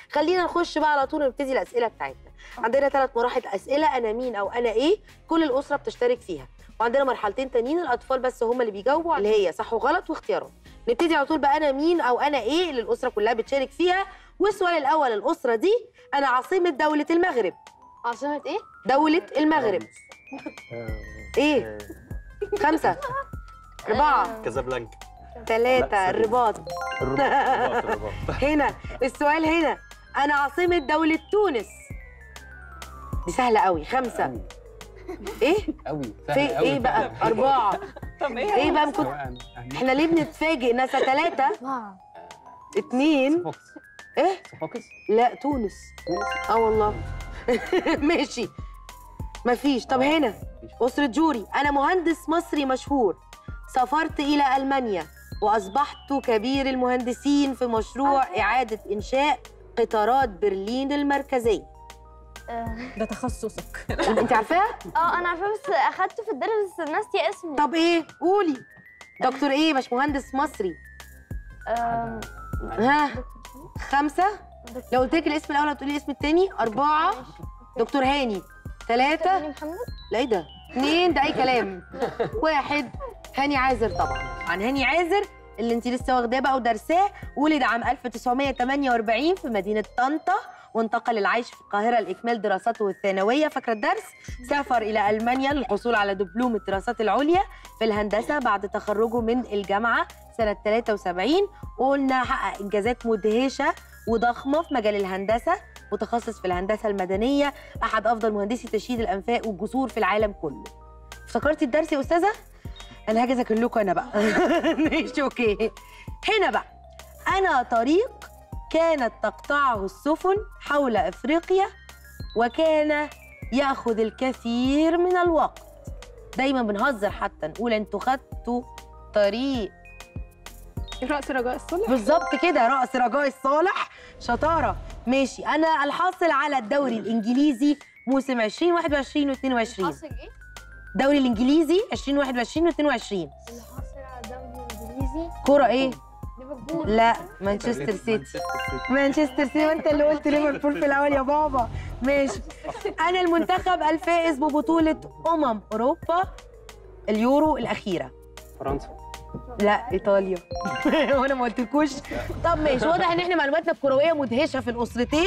خلينا نخش بقى على طول نبتدي الاسئله بتاعتنا عندنا ثلاث مراحل اسئله انا مين او انا ايه كل الاسره بتشترك فيها وعندنا مرحلتين تانيين الاطفال بس هم اللي بيجاوبوا اللي هي صح وغلط واختيارات نبتدي على طول بقى انا مين او انا ايه اللي الاسره كلها بتشارك فيها والسؤال الاول الاسره دي انا عاصمه دوله المغرب عاصمة ايه؟ دوله المغرب ايه خمسه اربعه كازابلانكا ثلاثه الرباط الرباط الرباط هنا السؤال هنا انا عاصمه دوله تونس دي سهله قوي خمسه ايه قوي في ايه بقى اربعه طب ايه ايه بقى كنت احنا ليه بنتفاجئ ناسا ثلاثه اتنين صفاقس ايه صفاقس لا تونس اه والله ماشي مفيش طب هنا أسرة جوري أنا مهندس مصري مشهور سافرت إلى ألمانيا وأصبحت كبير المهندسين في مشروع إعادة إنشاء قطارات برلين المركزية ده تخصصك أنت عارفاها؟ اه انا عارفه بس اخدته في الدرس بس ناسيه اسمه طب إيه؟ قولي دكتور إيه مش مهندس مصري آم، ها خمسة لو قلت لك الاسم الأول هتقولي الاسم التاني أربعة دكتور هاني ثلاثة هاني محمد لا ايه ده؟ اتنين ده اي كلام. واحد هاني عازر طبعا، عن هاني عازر اللي انت لسه واخداه بقى ودرساه ولد عام 1948 في مدينه طنطا وانتقل للعيش في القاهره لاكمال دراساته الثانويه فاكره الدرس؟ سافر الى المانيا للحصول على دبلوم الدراسات العليا في الهندسه بعد تخرجه من الجامعه سنه 73 وقلنا حقق انجازات مدهشه وضخمه في مجال الهندسه متخصص في الهندسه المدنيه احد افضل مهندسي تشييد الانفاق والجسور في العالم كله افتكرتي الدرس يا استاذه انا هاجي اذاكر لكم انا بقى ماشي اوكي هنا بقى انا طريق كانت تقطعه السفن حول افريقيا وكان ياخذ الكثير من الوقت دايما بنهزر حتى نقول انتوا خدتوا طريق رأس رجاء الصلح بالظبط كده رأس رجاء الصالح شطارة ماشي أنا الحاصل على الدوري الإنجليزي موسم 2021 و22 حاصل ايه؟ الدوري الإنجليزي 2021 و22 اللي حاصل على الدوري الانجليزي كرة إيه؟ ليفربول لا مانشستر سيتي مانشستر سيتي وأنت اللي قلت ليفربول في الأول يا بابا ماشي أنا المنتخب الفائز ببطولة أمم أوروبا اليورو الأخيرة فرنسا لا ايطاليا وانا ما قلتلكوش طب ماشي واضح ان احنا معلوماتنا الكرويه مدهشه في الاسرتين